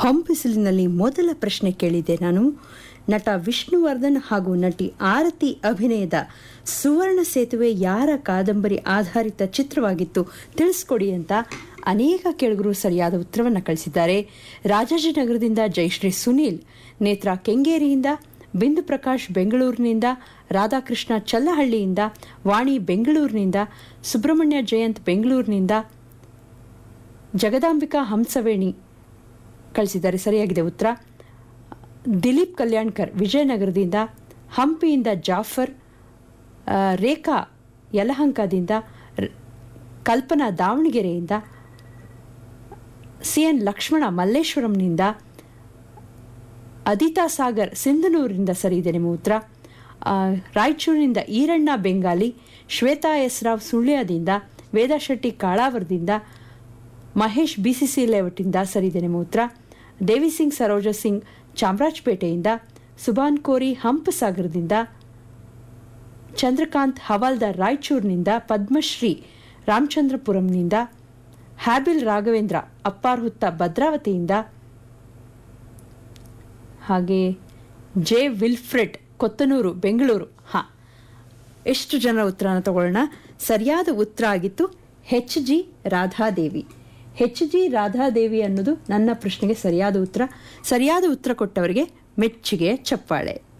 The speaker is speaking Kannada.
ಹೊಂಬಿಸಿಲಿನಲ್ಲಿ ಮೊದಲ ಪ್ರಶ್ನೆ ಕೇಳಿದೆ ನಾನು ನಟ ವಿಷ್ಣುವರ್ಧನ್ ಹಾಗೂ ನಟಿ ಆರತಿ ಅಭಿನಯದ ಸುವರ್ಣ ಸೇತುವೆ ಯಾರ ಕಾದಂಬರಿ ಆಧಾರಿತ ಚಿತ್ರವಾಗಿತ್ತು ತಿಳಿಸ್ಕೊಡಿ ಅಂತ ಅನೇಕ ಕೇಳುಗರು ಸರಿಯಾದ ಉತ್ತರವನ್ನು ಕಳಿಸಿದ್ದಾರೆ ರಾಜಾಜಿನಗರದಿಂದ ಜಯಶ್ರೀ ಸುನೀಲ್ ನೇತ್ರಾ ಕೆಂಗೇರಿಯಿಂದ ಬಿಂದು ಪ್ರಕಾಶ್ ಬೆಂಗಳೂರಿನಿಂದ ರಾಧಾಕೃಷ್ಣ ಚಲ್ಲಹಳ್ಳಿಯಿಂದ ವಾಣಿ ಬೆಂಗಳೂರಿನಿಂದ ಸುಬ್ರಹ್ಮಣ್ಯ ಜಯಂತ್ ಬೆಂಗಳೂರಿನಿಂದ ಜಗದಾಂಬಿಕಾ ಹಂಸವೇಣಿ ಕಳಿಸಿದ್ದಾರೆ ಸರಿಯಾಗಿದೆ ಉತ್ತರ ದಿಲೀಪ್ ಕಲ್ಯಾಣ್ಕರ್ ವಿಜಯನಗರದಿಂದ ಹಂಪಿಯಿಂದ ಜಾಫರ್ ಆ, ರೇಖಾ ಯಲಹಂಕದಿಂದ ರ- ಕಲ್ಪನಾ ದಾವಣಗೆರೆಯಿಂದ ಸಿ ಎನ್ ಲಕ್ಷ್ಮಣ ಮಲ್ಲೇಶ್ವರಂನಿಂದ ಅದಿತಾ ಸಾಗರ್ ಸಿಂಧನೂರಿನಿಂದ ಸರಿ ಇದೆ ನಿಮ್ಮ ಉತ್ತರ ಆ, ರಾಯಚೂರಿನಿಂದ ಈರಣ್ಣ ಬೆಂಗಾಲಿ ಶ್ವೇತಾ ಎಸ್ ರಾವ್ ಸುಳ್ಯದಿಂದ ವೇದಾ ಶೆಟ್ಟಿ ಕಾಳಾವರದಿಂದ ಮಹೇಶ್ ಬಿಸಿಸಿ ಲೇಔಟಿಂದ ಸರಿದೆ ನಿಮ್ಮ ಉತ್ತರ ದೇವಿ ಸಿಂಗ್ ಸರೋಜ ಸಿಂಗ್ ಚಾಮರಾಜಪೇಟೆಯಿಂದ ಸುಭಾನ್ ಕೋರಿ ಹಂಪಸಾಗರದಿಂದ ಚಂದ್ರಕಾಂತ್ ಹವಾಲ್ದಾರ್ ರಾಯಚೂರಿನಿಂದ ಪದ್ಮಶ್ರೀ ರಾಮಚಂದ್ರಪುರಂನಿಂದ ಹ್ಯಾಬಿಲ್ ರಾಘವೇಂದ್ರ ಅಪ್ಪಾರ್ಹುತ್ತ ಭದ್ರಾವತಿಯಿಂದ ಹಾಗೆ ಜೆ ವಿಲ್ಫ್ರೆಡ್ ಕೊತ್ತನೂರು ಬೆಂಗಳೂರು ಹಾಂ ಎಷ್ಟು ಜನರ ಉತ್ತರನ ತಗೊಳ್ಳೋಣ ಸರಿಯಾದ ಉತ್ತರ ಆಗಿತ್ತು H G Radhadevi H G Radhadevi ಅನ್ನೋದು ನನ್ನ ಪ್ರಶ್ನೆಗೆ ಸರಿಯಾದ ಉತ್ತರ ಸರಿಯಾದ ಉತ್ತರ ಕೊಟ್ಟವರಿಗೆ ಮೆಚ್ಚುಗೆಯ ಚಪ್ಪಾಳೆ